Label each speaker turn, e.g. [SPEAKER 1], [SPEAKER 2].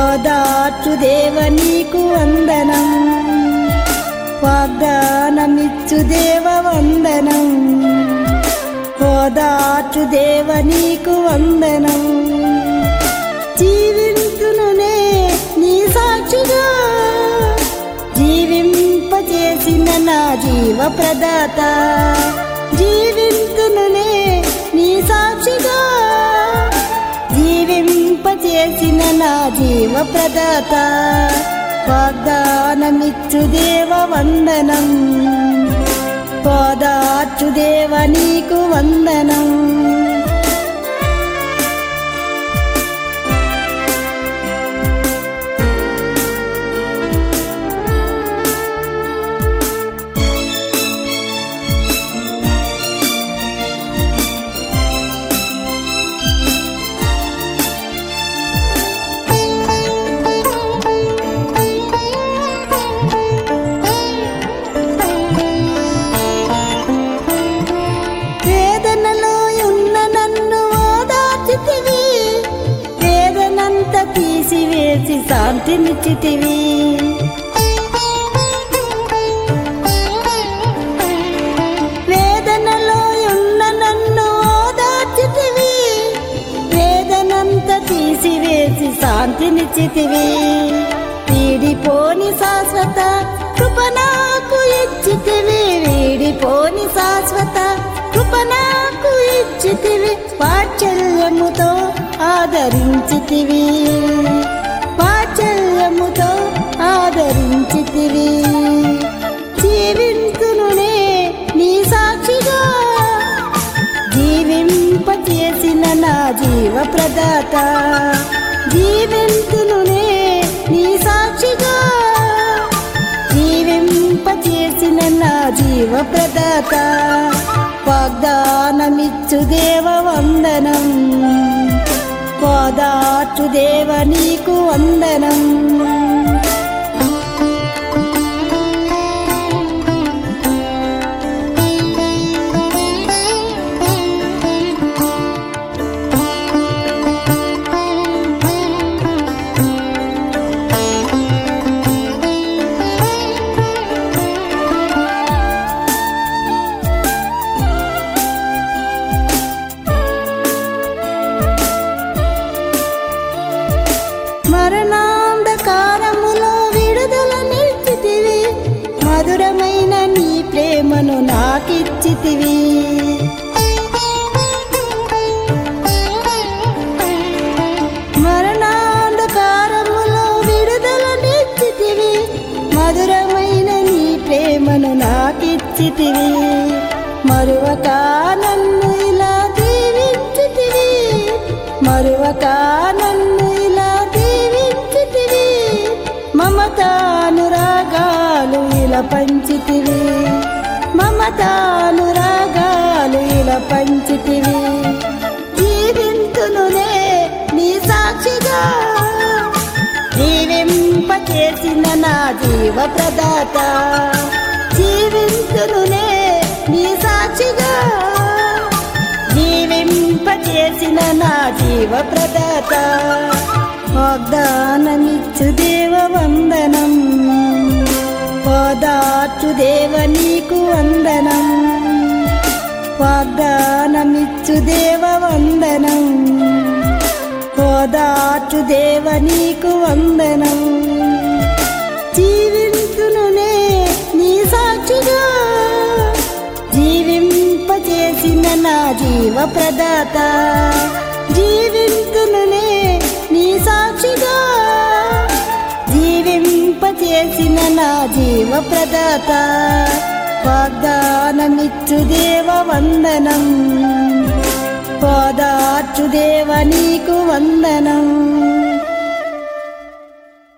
[SPEAKER 1] ఓదార్చు దేవ నీకు వందనం వాగ్దానమిచ్చు దేవ వందనం ఓదార్చు దేవ నీకు వందనం జీవింతునునే నీ సాక్షిగా జీవింపచేసిన నా జీవ ప్రదాత జీవింతునునే నీ సాక్షిగా జీవింపచేసిన నా జీవ ప్రదాత వాగ్దానమిచ్చు దేవ వందనం పోదార్చు దేవ నీకు వందనం వేదనలో ఉన్న నన్ను ఓదార్చితివి వేదనంత తీసివేసి శాంతినిచ్చితివి వేదనలో ఉన్న నన్ను ఓదార్చితివి వేదనంత తీసివేసి శాంతినిచ్చితివి వీడిపోని శాశ్వత కృప నాకు ఇచ్చితివి వీడిపోని శాశ్వత కృప నాకు ఇచ్చితివి వాత్సల్యముతో ఆదరించితివి వాత్సల్యముతో ఆదరించితివి జీవింతునునే నీ సాక్షిగా జీవింపచేసిన నా జీవ ప్రదాత జీవింతునునే నీ సాక్షిగా జీవింపచేసిన నా జీవ ప్రదాత వాగ్దానమిచ్చు దేవ వందనం పోదార్చు దేవ నీకు వందనం మరణాంధకారములో విడుదల నిలిచితివి మధురమైన నీ ప్రేమను నాకిచ్చితివి మరణాంధకారములో విడుదల నిలిచితివి మధురమైన నీ ప్రేమను నాకిచ్చితివి మరువక నన్ను ఇలా దీవించితివి మరువక నన్ను ఇలా దీవించితివి మమతానురాగాలు ఇలా పంచితివి మమతానురాగాలు ఇలా పంచితివి జీవింతునులే నీ సాక్షిగా జీవింపచేసిన నా జీవ ప్రదాత జీవింతునులే నీ సాక్షిగా జీవింపచేసిన నా జీవ ప్రదాత వాగ్దానమిచ్చు దేవ వందనం పోదార్చు దేవ నీకు వందనం వాగ్దానమిచ్చు దేవ వందనం పోదార్చు దేవ నీకు వందనం జీవింతునునే నీ సాక్షిగా జీవింపచేసిన నా జీవ ప్రదాత జీవింతునునే నీ సాక్షిగా జీవింపచేసిన నా జీవ ప్రదాత వాగ్దానమిచ్చు దేవ వందనం పోదార్చు దేవ నీకు వందనం